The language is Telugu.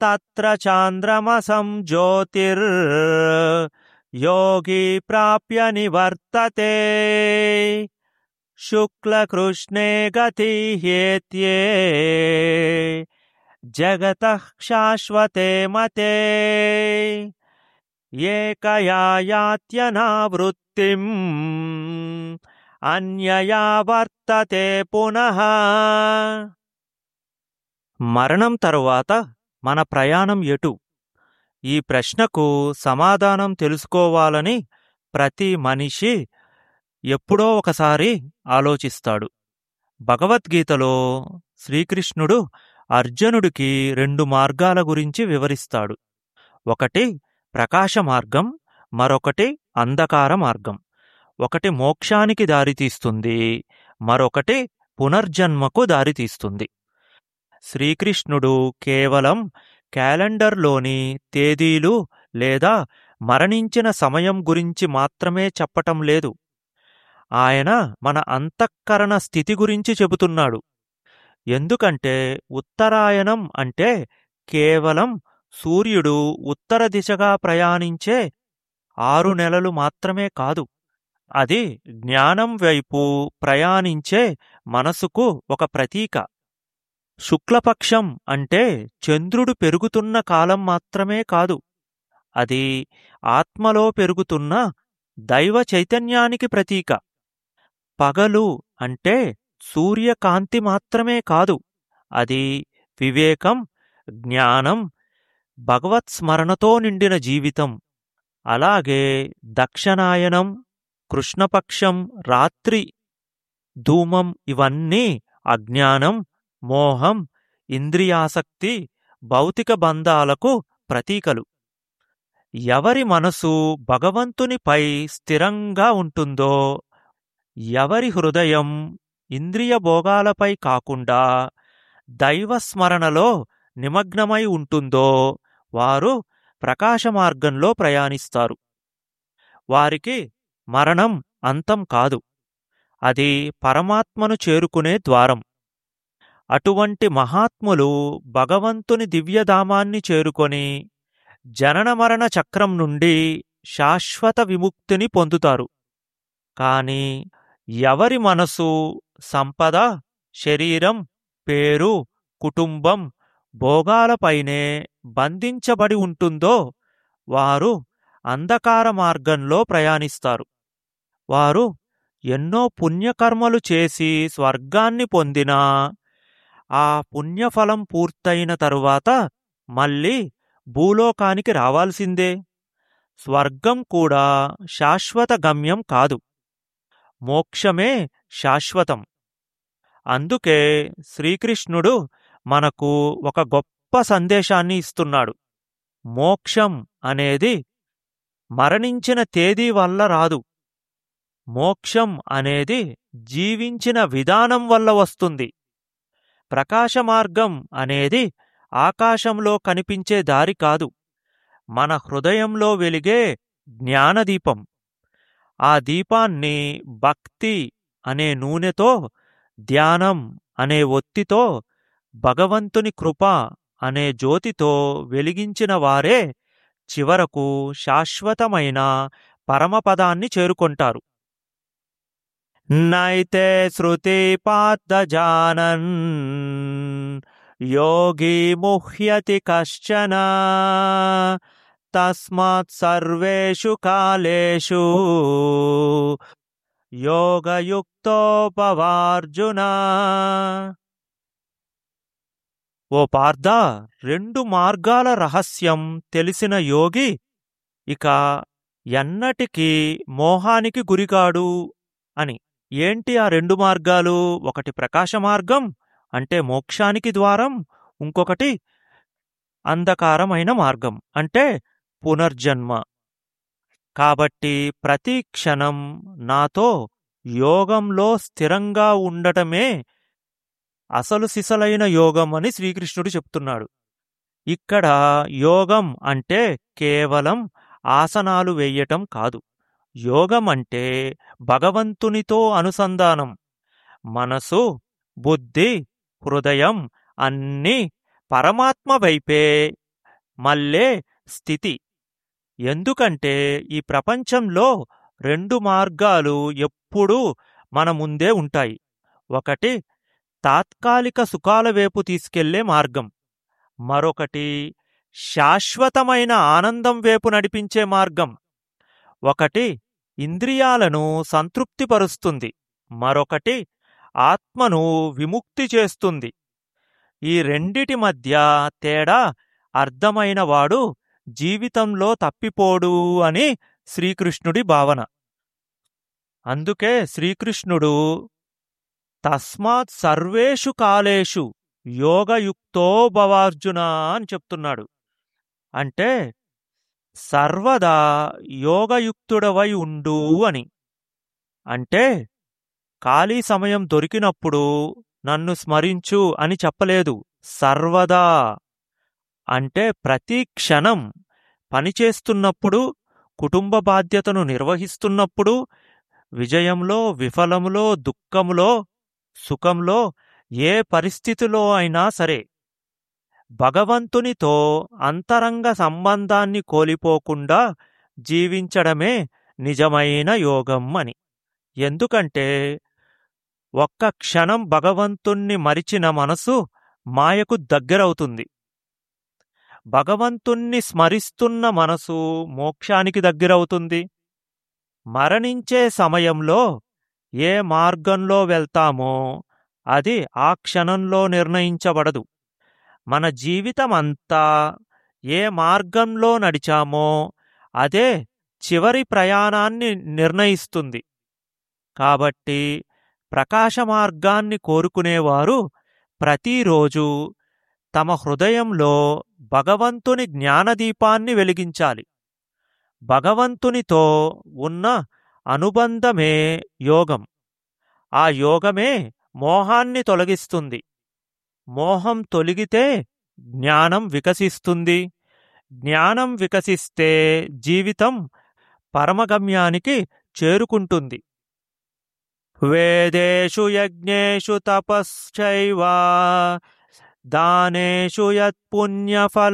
తత్ర చాంద్రమసం జ్యోతిర్ యోగి ప్రాప్య నివర్తతే శుక్లకృష్ణే గతి హ్యేత్యే జగత శాశ్వతే మతే ఏకయా యాత్యనావృత్తిం అన్యయా వర్తతే పునః మరణం తరువాత మన ప్రయాణం ఎటు ఈ ప్రశ్నకు సమాధానం తెలుసుకోవాలని ప్రతి మనిషి ఎప్పుడో ఒకసారి ఆలోచిస్తాడు భగవద్గీతలో శ్రీకృష్ణుడు అర్జునుడికి రెండు మార్గాల గురించి వివరిస్తాడు ఒకటి ప్రకాశ మార్గం మరొకటి అంధకార మార్గం ఒకటి మోక్షానికి దారితీస్తుంది మరొకటి పునర్జన్మకు దారితీస్తుంది శ్రీకృష్ణుడు కేవలం క్యాలెండర్లోని తేదీలు లేదా మరణించిన సమయం గురించి మాత్రమే చెప్పటం లేదు ఆయన మన అంతఃకరణ స్థితి గురించి చెబుతున్నాడు ఎందుకంటే ఉత్తరాయణం అంటే కేవలం సూర్యుడు ఉత్తర దిశగా ప్రయాణించే ఆరు నెలలు మాత్రమే కాదు అది జ్ఞానం వైపు ప్రయాణించే మనసుకు ఒక ప్రతీక శుక్లపక్షం అంటే చంద్రుడు పెరుగుతున్న కాలం మాత్రమే కాదు అది ఆత్మలో పెరుగుతున్న దైవ చైతన్యానికి ప్రతీక పగలు అంటే సూర్యకాంతి మాత్రమే కాదు అది వివేకం జ్ఞానం భగవత్ స్మరణతో నిండిన జీవితం అలాగే దక్షిణాయనం కృష్ణపక్షం రాత్రి ధూమం ఇవన్నీ అజ్ఞానం మోహం ఇంద్రియాసక్తి భౌతిక బంధాలకు ప్రతీకలు ఎవరి మనసు భగవంతునిపై స్థిరంగా ఉంటుందో ఎవరి హృదయం ఇంద్రియ భోగాలపై కాకుండా దైవస్మరణలో నిమగ్నమై ఉంటుందో వారు ప్రకాశ మార్గంలో ప్రయాణిస్తారు వారికి మరణం అంతం కాదు అది పరమాత్మను చేరుకునే ద్వారం అటువంటి మహాత్ములు భగవంతుని దివ్యధామాన్ని చేరుకొని జననమరణ చక్రం నుండి శాశ్వత విముక్తిని పొందుతారు కాని ఎవరి మనసు సంపద శరీరం పేరు కుటుంబం భోగాలపైనే బంధించబడి ఉంటుందో వారు అంధకార మార్గంలో ప్రయాణిస్తారు వారు ఎన్నో పుణ్యకర్మలు చేసి స్వర్గాన్ని పొందినా ఆ పుణ్యఫలం పూర్తయిన తరువాత మళ్ళీ భూలోకానికి రావాల్సిందే స్వర్గం కూడా శాశ్వత గమ్యం కాదు మోక్షమే శాశ్వతం అందుకే శ్రీకృష్ణుడు మనకు ఒక గొప్ప సందేశాన్ని ఇస్తున్నాడు మోక్షం అనేది మరణించిన తేదీ వల్ల రాదు మోక్షం అనేది జీవించిన విధానం వల్ల వస్తుంది ప్రకాశ మార్గం అనేది ఆకాశంలో కనిపించే దారి కాదు మన హృదయంలో వెలిగే జ్ఞానదీపం ఆ దీపాన్ని భక్తి అనే నూనెతో ధ్యానం అనే ఒత్తితో భగవంతుని కృప అనే జ్యోతితో వెలిగించిన వారే చివరకు శాశ్వతమైన పరమపదాన్ని చేరుకొంటారు నైతే శృతి పార్థజానన్ యోగి ముహ్యతి కశ్చన తస్మాత్ సర్వేషు కాలేషు యోగయుక్తోపవార్జున ఓ పార్థ రెండు మార్గాల రహస్యం తెలిసిన యోగి ఇక ఎన్నటికీ మోహానికి గురికాడు అని ఏంటి ఆ రెండు మార్గాలు ఒకటి ప్రకాశ మార్గం అంటే మోక్షానికి ద్వారం ఇంకొకటి అంధకారమైన మార్గం అంటే పునర్జన్మ కాబట్టి ప్రతి క్షణం నాతో యోగంలో స్థిరంగా ఉండటమే అసలు సిసలైన యోగం అని శ్రీకృష్ణుడు చెప్తున్నాడు ఇక్కడ యోగం అంటే కేవలం ఆసనాలు వేయటం కాదు యోగం అంటే భగవంతునితో అనుసంధానం మనసు బుద్ధి హృదయం అన్నీ పరమాత్మ వైపే మళ్ళే స్థితి ఎందుకంటే ఈ ప్రపంచంలో రెండు మార్గాలు ఎప్పుడూ మన ముందే ఉంటాయి ఒకటి తాత్కాలిక సుఖాల వైపు తీసుకెళ్లే మార్గం మరొకటి శాశ్వతమైన ఆనందం వైపు నడిపించే మార్గం ఒకటి ఇంద్రియాలను సంతృప్తిపరుస్తుంది మరొకటి ఆత్మను విముక్తి చేస్తుంది ఈ రెండిటి మధ్య తేడా అర్థమైనవాడు జీవితంలో తప్పిపోడు అని శ్రీకృష్ణుడి భావన అందుకే శ్రీకృష్ణుడు తస్మాత్ సర్వేషు కాలేషు యోగయుక్తో భవార్జున అని చెప్తున్నాడు అంటే సర్వదా యోగయుక్తుడవై ఉండు అని అంటే ఖాళీ సమయం దొరికినప్పుడు నన్ను స్మరించు అని చెప్పలేదు సర్వదా అంటే ప్రతి క్షణం పనిచేస్తున్నప్పుడు కుటుంబ బాధ్యతను నిర్వహిస్తున్నప్పుడు విజయంలో విఫలములో దుఃఖములో సుఖంలో ఏ పరిస్థితిలో అయినా సరే భగవంతునితో అంతరంగ సంబంధాన్ని కోల్పోకుండా జీవించడమే నిజమైన యోగం అని ఎందుకంటే ఒక్క క్షణం భగవంతుణ్ణి మరిచిన మనసు మాయకు దగ్గరవుతుంది భగవంతుణ్ణి స్మరిస్తున్న మనసు మోక్షానికి దగ్గరవుతుంది మరణించే సమయంలో ఏ మార్గంలో వెళ్తామో అది ఆ క్షణంలో నిర్ణయించబడదు మన జీవితమంతా ఏ మార్గంలో నడిచామో అదే చివరి ప్రయాణాన్ని నిర్ణయిస్తుంది కాబట్టి ప్రకాశ మార్గాన్ని కోరుకునేవారు ప్రతిరోజు తమ హృదయంలో భగవంతుని జ్ఞానదీపాన్ని వెలిగించాలి భగవంతునితో ఉన్న అనుబంధమే యోగం ఆ యోగమే మోహాన్ని తొలగిస్తుంది మోహం తొలగితే జ్ఞానం వికసిస్తుంది జ్ఞానం వికసిస్తే జీవితం పరమగమ్యానికి చేరుకుంటుంది వేదేషు యజ్ఞేషు తపశ్చైవ దానేషు యత్పుణ్యఫల